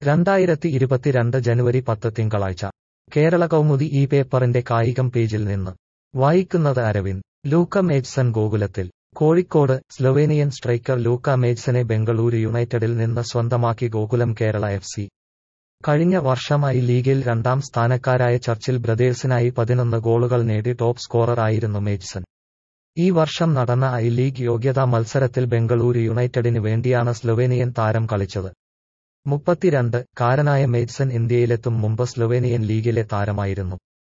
രണ്ടായിരത്തി ഇരുപത്തിരണ്ട് ജനുവരി പത്ത് തിങ്കളാഴ്ച കേരള കൗമുദി ഈ പേപ്പറിന്റെ കായികം പേജിൽ നിന്ന് വായിക്കുന്നത് അരവിന്ദ് ലൂക്ക മേഡ്സൺ ഗോകുലത്തിൽ കോഴിക്കോട് സ്ലൊവേനിയൻ സ്ട്രൈക്കർ ലൂക്ക മേഡ്സനെ ബംഗളൂരു യുണൈറ്റഡിൽ നിന്ന് സ്വന്തമാക്കി ഗോകുലം കേരള എഫ് സി കഴിഞ്ഞ വർഷമായി ലീഗിൽ രണ്ടാം സ്ഥാനക്കാരായ ചർച്ചിൽ ബ്രദേഴ്സിനായി പതിനൊന്ന് ഗോളുകൾ നേടി ടോപ്പ് സ്കോറർ ആയിരുന്നു മേഡ്സൺ ഈ വർഷം നടന്ന ഐ ലീഗ് യോഗ്യതാ മത്സരത്തിൽ ബംഗളൂരു യുണൈറ്റഡിന് വേണ്ടിയാണ് സ്ലൊവേനിയൻ താരം കളിച്ചത് മുപ്പത്തിരണ്ട് കാരനായ മേഡ്സൺ ഇന്ത്യയിലെത്തും മുമ്പ് സ്ലൊവേനിയൻ ലീഗിലെ താരമായിരുന്നു